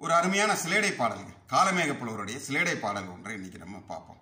ஒரு அருமையான சிலேடை பாடல்கள் காலமேக புலவருடைய சிலேடை பாடல் ஒன்றை இன்னைக்கு நம்ம பார்ப்போம்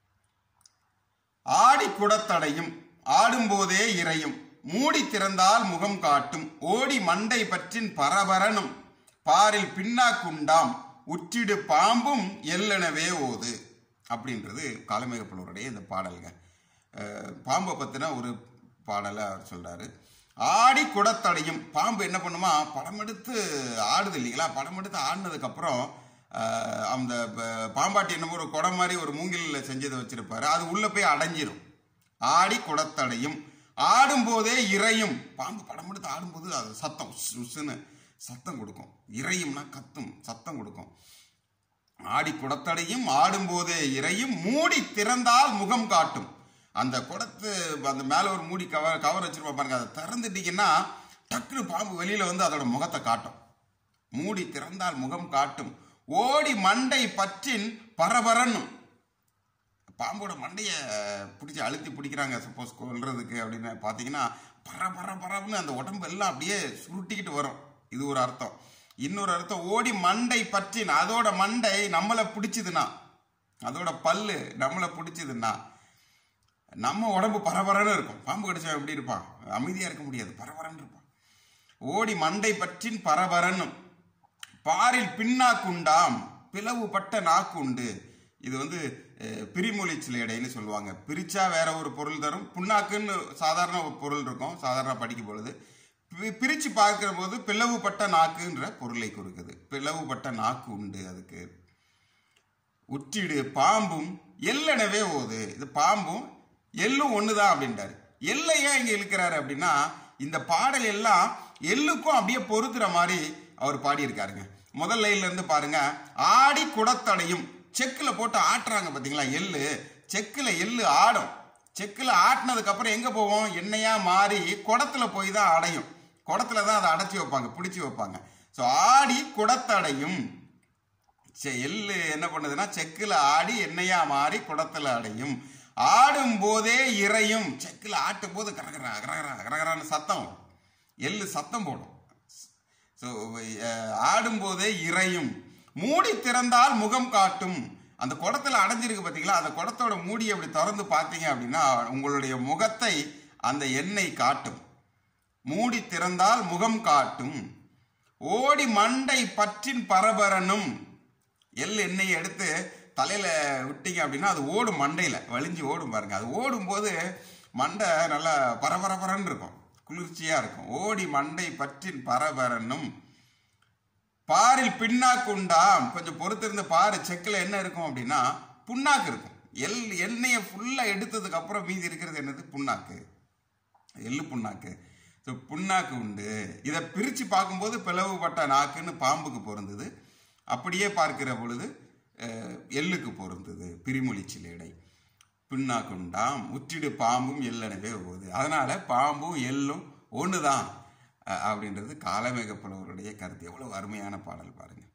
ஆடி குடத்தடையும் ஆடும்போதே இறையும் மூடி திறந்தால் முகம் காட்டும் ஓடி மண்டை பற்றின் பரபரனும் பாரில் பின்னாக்குண்டாம் உற்றிடு பாம்பும் எல்லெனவே ஓது அப்படின்றது காலமேக புலவருடைய இந்த பாடல்ங்க அஹ், பாம்பை பற்றின ஒரு பாடலை அவர் சொல்றாரு ஆடி குடத்தடையும் பாம்பு என்ன பண்ணுமா படம் எடுத்து ஆடுது இல்லைங்களா படம் எடுத்து ஆடினதுக்கப்புறம் ஆஹ் அந்த ப- பாம்பாட்டி என்னமோ ஒரு குடம் மாதிரி ஒரு மூங்கிலில் செஞ்சதை வச்சிருப்பாரு அது உள்ள போய் அடைஞ்சிரும் ஆடி குடத்தடையும் ஆடும்போதே இறையும் பாம்பு படம் எடுத்து ஆடும்போது அது சத்தம் சுசுன்னு சத்தம் கொடுக்கும் இறையும்னா கத்தும் சத்தம் கொடுக்கும் ஆடி குடத்தடையும் ஆடும்போதே இறையும் மூடி திறந்தால் முகம் காட்டும் அந்த குடத்து அந்த மேல ஒரு மூடி கவர் கவர் வச்சிருப்பா பாருங்க அதை திறந்துட்டீங்கன்னா டக்குனு பாம்பு வெளியில வந்து அதோட முகத்தை காட்டும் மூடி திறந்தால் முகம் காட்டும் ஓடி மண்டை பற்றின் பரபரன்னும் பாம்போட மண்டையை பிடிச்சி அழுத்தி பிடிக்கிறாங்க சப்போஸ் கொல்றதுக்கு அப்படின்னு பார்த்தீங்கன்னா பர பர பரன்னு அந்த உடம்பு எல்லாம் அப்படியே சுருட்டிக்கிட்டு வரும் இது ஒரு அர்த்தம் இன்னொரு அர்த்தம் ஓடி மண்டை பற்றின் அதோட மண்டை நம்மளை பிடிச்சதுன்னா அதோட பல்லு நம்மளை பிடிச்சதுன்னா நம்ம உடம்பு பரபரன்னு இருக்கும் பாம்பு கடிச்சா எப்படி இருப்பான் அமைதியா இருக்க முடியாது பரபரன்னு இருப்பான் ஓடி மண்டை பற்றின் பரபரன்னும் பாரில் பின்னாக்குண்டாம் பிளவுபட்ட நாக்கு உண்டு இது வந்து அஹ், பிரிமொழி சிலையடைன்னு சொல்லுவாங்க பிரிச்சா வேற ஒரு பொருள் தரும் புண்ணாக்குன்னு சாதாரண ஒரு பொருள் இருக்கும் சாதாரண படிக்கும் பொழுது பி- பிரிச்சு பார்க்கிற போது பிளவுபட்ட நாக்குன்ற பொருளை கொடுக்குது பிளவுபட்ட நாக்கு உண்டு அதுக்கு உற்றிடு பாம்பும் எல்லெனவே ஓது இது பாம்பும் எள்ளும் ஒண்ணுதான் அப்படின்றாரு எல்லை ஏன் இங்க இழுக்கிறாரு அப்படின்னா இந்த பாடல் எல்லாம் எள்ளுக்கும் அப்படியே பொருத்துற மாதிரி அவர் பாடியிருக்காருங்க முதல் லைன்ல இருந்து பாருங்க ஆடி குடத்தடையும் செக்கில் போட்டு ஆட்டுறாங்க பாத்தீங்களா எள்ளு செக்கில் எள்ளு ஆடும் செக்கில் ஆட்டினதுக்கு அப்புறம் எங்க போவோம் எண்ணெயா மாறி குடத்துல போய் தான் அடையும் குடத்துல தான் அதை அடைச்சி வைப்பாங்க பிடிச்சி வைப்பாங்க ஸோ ஆடி குடத்தடையும் சே- எள்ளு என்ன பண்ணுதுன்னா செக்குல ஆடி எண்ணெயா மாறி குடத்துல அடையும் ஆடும் போதே இறையும் செக்குல ஆட்டும் போது கரகரா கரகரா கரகரான்னு சத்தம் வரும். எள்ளு சத்தம் போடும் ஸோ ஆடும்போதே இறையும் மூடி திறந்தால் முகம் காட்டும் அந்த குடத்துல அடைஞ்சிருக்கு பார்த்தீங்களா அந்த குடத்தோட மூடி அப்படி திறந்து பார்த்தீங்க அப்படின்னா உங்களுடைய முகத்தை அந்த எண்ணெய் காட்டும் மூடி திறந்தால் முகம் காட்டும் ஓடி மண்டை பற்றின் பரபரனும் எள் எண்ணெயை எடுத்து தலையில விட்டீங்க அப்படின்னா அது ஓடும் மண்டையில வலிஞ்சு ஓடும் பாருங்க அது ஓடும்போது மண்டை நல்லா பரபரபரன்னு இருக்கும் குளிர்ச்சியா இருக்கும் ஓடி மண்டை பற்றின் பரபரனும் பாரில் பின்னாக்கு உண்டாம் கொஞ்சம் பொறுத்திருந்து பாரு செக்கில் என்ன இருக்கும் அப்படின்னா புண்ணாக்கு இருக்கும் எள் எண்ணெயை ஃபுல்லா எடுத்ததுக்கு அப்புறம் மீதி இருக்கிறது என்னது புண்ணாக்கு எள்ளு புண்ணாக்கு ஸோ புண்ணாக்கு உண்டு இதை பிரித்து பார்க்கும்போது பிளவுபட்ட நாக்குன்னு பாம்புக்கு பொருந்தது அப்படியே பார்க்கிற பொழுது அஹ், எள்ளுக்கு பொருந்தது பிரிமொழி சிலேடை பின்னாக்குண்டாம் உற்றிடு பாம்பும் எல்லனவே ஓது அதனால பாம்பும் எள்ளும் ஒன்று தான் அப்படின்றது காலமேக புலவருடைய கருத்து எவ்வளவு அருமையான பாடல் பாருங்க